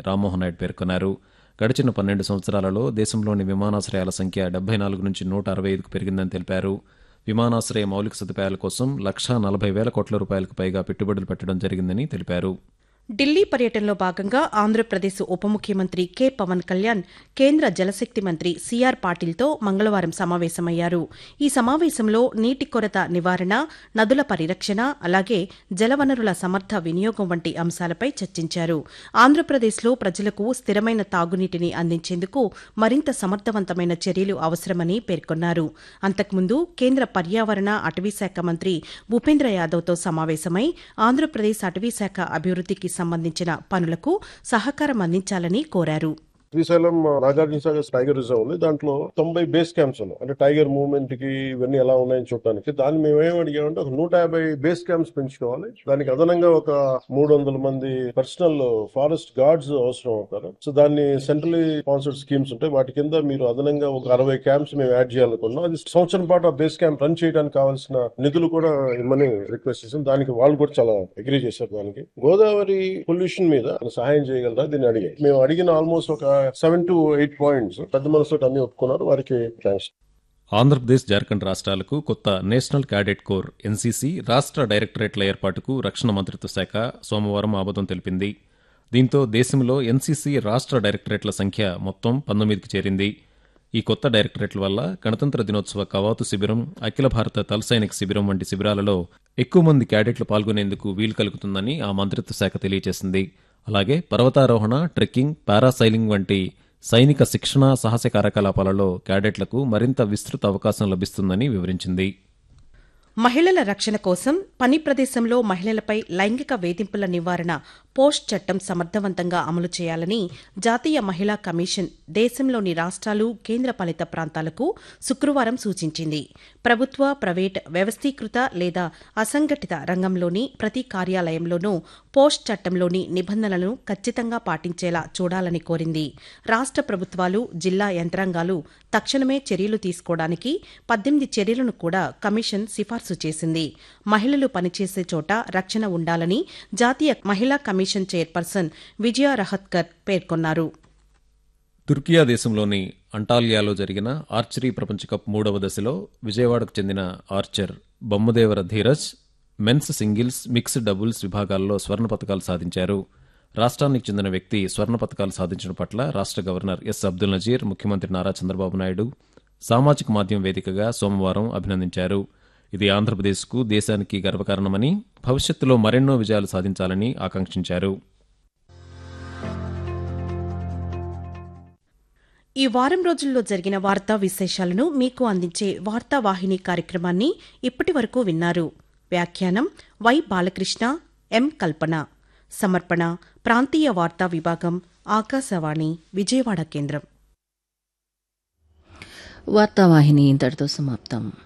రామ్మోహన్ నాయుడు పేర్కొన్నారు గడిచిన పన్నెండు సంవత్సరాలలో దేశంలోని విమానాశ్రయాల సంఖ్య డెబ్బై నాలుగు నుంచి నూట అరవై ఐదుకు పెరిగిందని తెలిపారు విమానాశ్రయ మౌలిక సదుపాయాల కోసం లక్షా నలభై వేల కోట్ల రూపాయలకు పైగా పెట్టుబడులు పెట్టడం జరిగిందని తెలిపారు ఢిల్లీ పర్యటనలో భాగంగా ఆంధ్రప్రదేశ్ ఉప ముఖ్యమంత్రి కె పవన్ కళ్యాణ్ కేంద్ర జలశక్తి మంత్రి సిఆర్ పాటిల్తో మంగళవారం సమావేశమయ్యారు ఈ సమావేశంలో నీటి కొరత నివారణ నదుల పరిరక్షణ అలాగే జలవనరుల సమర్థ వినియోగం వంటి అంశాలపై చర్చించారు ఆంధ్రప్రదేశ్లో ప్రజలకు స్థిరమైన తాగునీటిని అందించేందుకు మరింత సమర్థవంతమైన చర్యలు అవసరమని పేర్కొన్నారు అంతకుముందు కేంద్ర పర్యావరణ అటవీశాఖ మంత్రి భూపేంద్ర యాదవ్తో సమావేశమై ఆంధ్రప్రదేశ్ అటవీశాఖ అభివృద్ధికి సంబంధించిన పనులకు సహకారం అందించాలని కోరారు శ్రీశైలం నాగార్జున సాగర్ టైగర్ రిజర్వ్ ఉంది దాంట్లో తొంభై బేస్ క్యాంప్స్ ఉన్నాయి అంటే టైగర్ మూవ్మెంట్ కి ఇవన్నీ ఎలా ఉన్నాయని చూడడానికి దాన్ని మేము ఏం అడిగామంటే ఒక నూట యాభై బేస్ క్యాంప్స్ పెంచుకోవాలి దానికి అదనంగా ఒక మూడు వందల మంది పర్సనల్ ఫారెస్ట్ గార్డ్స్ అవసరం అవుతారు సో దాన్ని సెంట్రలీ స్పాన్సర్డ్ స్కీమ్స్ ఉంటాయి వాటి కింద మీరు అదనంగా ఒక అరవై క్యాంప్స్ మేము యాడ్ చేయాలనుకున్నాం అది సంవత్సరం పాటు ఆ బేస్ క్యాంప్ రన్ చేయడానికి కావాల్సిన నిధులు కూడా ఇమ్మని రిక్వెస్ట్ చేసాం దానికి వాళ్ళు కూడా చాలా అగ్రీ చేశారు దానికి గోదావరి పొల్యూషన్ మీద సహాయం చేయగలరా దీన్ని అడిగాయి మేము అడిగిన ఆల్మోస్ట్ ఒక సెవెన్ టు ఎయిట్ పాయింట్స్ పెద్ద మనసుతో అన్ని ఒప్పుకున్నారు వారికి థ్యాంక్స్ ఆంధ్రప్రదేశ్ జార్ఖండ్ రాష్ట్రాలకు కొత్త నేషనల్ క్యాడెట్ కోర్ ఎన్సీసీ రాష్ట్ర డైరెక్టరేట్ల ఏర్పాటుకు రక్షణ మంత్రిత్వ శాఖ సోమవారం ఆమోదం తెలిపింది దీంతో దేశంలో ఎన్సీసీ రాష్ట్ర డైరెక్టరేట్ల సంఖ్య మొత్తం పంతొమ్మిదికి చేరింది ఈ కొత్త డైరెక్టరేట్ల వల్ల గణతంత్ర దినోత్సవ కవాతు శిబిరం అఖిల భారత తల్ సైనిక్ శిబిరం వంటి శిబిరాలలో ఎక్కువ మంది క్యాడెట్లు పాల్గొనేందుకు వీలు కలుగుతుందని ఆ మంత్రిత్వ శాఖ తెలియజేసింది అలాగే పర్వతారోహణ ట్రెక్కింగ్ పారాసైలింగ్ వంటి సైనిక శిక్షణ సాహస కార్యకలాపాలలో క్యాడెట్లకు మరింత విస్తృత అవకాశం లభిస్తుందని వివరించింది మహిళల రక్షణ కోసం పని ప్రదేశంలో మహిళలపై లైంగిక వేధింపుల నివారణ పోస్ట్ చట్టం సమర్థవంతంగా అమలు చేయాలని జాతీయ మహిళా కమిషన్ దేశంలోని రాష్ట్రాలు కేంద్రపాలిత ప్రాంతాలకు శుక్రవారం సూచించింది ప్రభుత్వ ప్రైవేట్ వ్యవస్థీకృత లేదా అసంఘటిత రంగంలోని ప్రతి కార్యాలయంలోనూ పోస్ట్ చట్టంలోని నిబంధనలను ఖచ్చితంగా పాటించేలా చూడాలని కోరింది రాష్ట్ర ప్రభుత్వాలు జిల్లా యంత్రాంగాలు తక్షణమే చర్యలు తీసుకోవడానికి పద్దెనిమిది చర్యలను కూడా కమిషన్ సిఫార్సు చేసింది మహిళలు పనిచేసే చోట రక్షణ ఉండాలని జాతీయ మహిళా కమిషన్ చైర్పర్సన్ విజయ రహత్కర్ పేర్కొన్నారు తుర్కియా దేశంలోని అంటాలియాలో జరిగిన ఆర్చరీ ప్రపంచ కప్ మూడవ దశలో విజయవాడకు చెందిన archer Bommadevara Dheeraj men's singles mixed doubles విభాగాల్లో స్వర్ణ పతకాలు సాధించారు రాష్ట్రానికి చెందిన వ్యక్తి స్వర్ణ పతకాలు సాధించడం పట్ల రాష్ట్ర గవర్నర్ ఎస్ అబ్దుల్ నజీర్ ముఖ్యమంత్రి నారా చంద్రబాబు నాయుడు సామాజిక మాధ్యమం వేదికగా సోమవారం అభినందించారు ఇది ఆంధ్రప్రదేశ్కు దేశానికి గర్వకారణమని భవిష్యత్తులో మరెన్నో విజయాలు సాధించాలని ఆకాంక్షించారు ఈ వారం రోజుల్లో జరిగిన వార్తా విశేషాలను మీకు అందించే వార్తావాహిని కార్యక్రమాన్ని ఇప్పటి వరకు విన్నారు వ్యాఖ్యానం వై బాలకృష్ణ ఎం కల్పన సమర్పణ ప్రాంతీయ వార్తా విభాగం ఆకాశవాణి విజయవాడ కేంద్రం వార్తావాహిని ఇంతటితో సమాప్తం